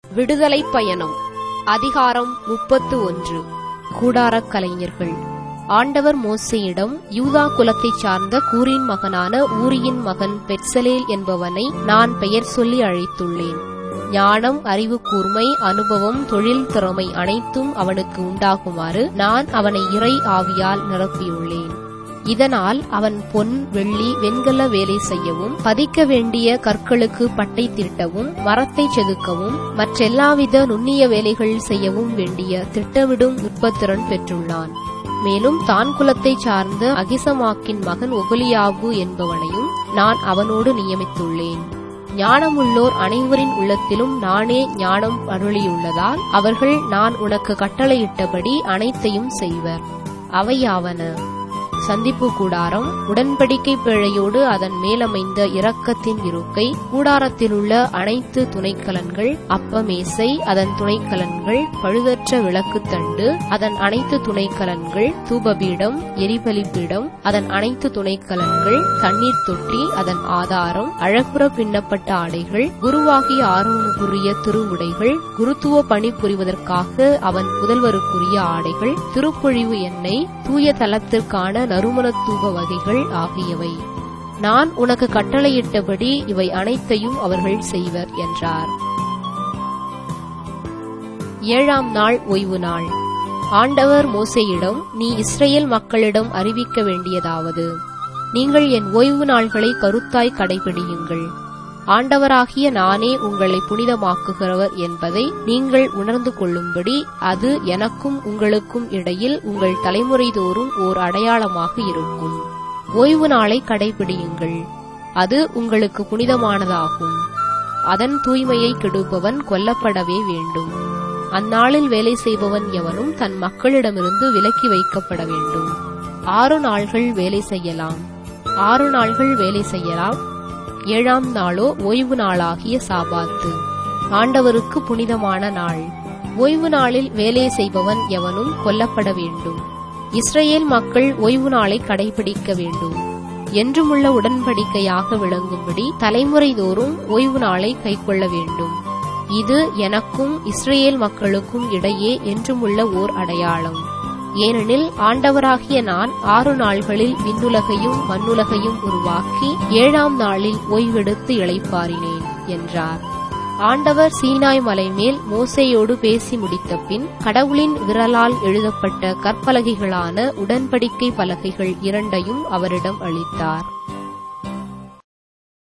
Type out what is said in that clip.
விடுதலைப் பயணம் அதிகாரம் முப்பத்து ஒன்று கூடாரக் கலைஞர்கள் ஆண்டவர் மோசேயிடம் யூதா குலத்தைச் சார்ந்த கூரின் மகனான ஊரியின் மகன் பெட்சலேல் என்பவனை நான் பெயர் சொல்லி அழைத்துள்ளேன் ஞானம் அறிவு கூர்மை அனுபவம் தொழில் திறமை அனைத்தும் அவனுக்கு உண்டாகுமாறு நான் அவனை இறை ஆவியால் நிரப்பியுள்ளேன் இதனால் அவன் பொன் வெள்ளி வெண்கல வேலை செய்யவும் பதிக்க வேண்டிய கற்களுக்கு பட்டை தீட்டவும் மரத்தை செதுக்கவும் மற்றெல்லாவித நுண்ணிய வேலைகள் செய்யவும் வேண்டிய திட்டமிடும் நுட்பத்திறன் பெற்றுள்ளான் மேலும் தான் குலத்தைச் சார்ந்த அகிசமாக்கின் மகன் ஒபலியாவு என்பவனையும் நான் அவனோடு நியமித்துள்ளேன் ஞானமுள்ளோர் அனைவரின் உள்ளத்திலும் நானே ஞானம் அருளியுள்ளதால் அவர்கள் நான் உனக்கு கட்டளையிட்டபடி அனைத்தையும் செய்வர் அவையாவன சந்திப்பு கூடாரம் உடன்படிக்கை பிழையோடு அதன் மேலமைந்த இரக்கத்தின் இருக்கை கூடாரத்திலுள்ள அனைத்து துணைக்கலன்கள் அப்பமேசை அதன் துணைக்கலன்கள் பழுதற்ற விளக்குத்தண்டு அதன் அனைத்து துணைக்கலன்கள் தூபபீடம் எரிபலிபீடம் அதன் அனைத்து துணைக்கலன்கள் தண்ணீர் தொட்டி அதன் ஆதாரம் அழகுற பின்னப்பட்ட ஆடைகள் குருவாகிய ஆரோனுக்குரிய திருவுடைகள் குருத்துவ பணி புரிவதற்காக அவன் புதல்வருக்குரிய ஆடைகள் திருப்பொழிவு எண்ணெய் தூய தலத்திற்கான நறுமணத் தூப வகைகள் ஆகியவை நான் உனக்கு கட்டளையிட்டபடி இவை அனைத்தையும் அவர்கள் செய்வர் என்றார் ஏழாம் நாள் ஓய்வு நாள் ஆண்டவர் மோசேயிடம் நீ இஸ்ரேல் மக்களிடம் அறிவிக்க வேண்டியதாவது நீங்கள் என் ஓய்வு நாள்களை கருத்தாய் கடைபிடியுங்கள் ஆண்டவராகிய நானே உங்களை புனிதமாக்குகிறவர் என்பதை நீங்கள் உணர்ந்து கொள்ளும்படி அது எனக்கும் உங்களுக்கும் இடையில் உங்கள் தலைமுறை தோறும் ஓர் அடையாளமாக இருக்கும் ஓய்வு நாளை கடைபிடியுங்கள் அது உங்களுக்கு புனிதமானதாகும் அதன் தூய்மையை கெடுப்பவன் கொல்லப்படவே வேண்டும் அந்நாளில் வேலை செய்பவன் எவனும் தன் மக்களிடமிருந்து விலக்கி வைக்கப்பட வேண்டும் ஆறு நாள்கள் வேலை செய்யலாம் ஆறு நாள்கள் வேலை செய்யலாம் ஏழாம் நாளோ ஓய்வு நாளாகிய சாபாத்து ஆண்டவருக்கு புனிதமான நாள் ஓய்வு நாளில் வேலை செய்பவன் எவனும் கொல்லப்பட வேண்டும் இஸ்ரேல் மக்கள் ஓய்வு நாளை கடைபிடிக்க வேண்டும் என்றுமுள்ள உடன்படிக்கையாக விளங்கும்படி தலைமுறை தோறும் ஓய்வு நாளை கைக்கொள்ள வேண்டும் இது எனக்கும் இஸ்ரேல் மக்களுக்கும் இடையே என்றுமுள்ள ஓர் அடையாளம் ஏனெனில் ஆண்டவராகிய நான் ஆறு நாள்களில் விண்ணுலகையும் மண்ணுலகையும் உருவாக்கி ஏழாம் நாளில் ஓய்வெடுத்து இளைப்பாறினேன் என்றார் ஆண்டவர் சீனாய் மலை மேல் மோசையோடு பேசி முடித்த பின் கடவுளின் விரலால் எழுதப்பட்ட கற்பலகைகளான உடன்படிக்கை பலகைகள் இரண்டையும் அவரிடம் அளித்தார்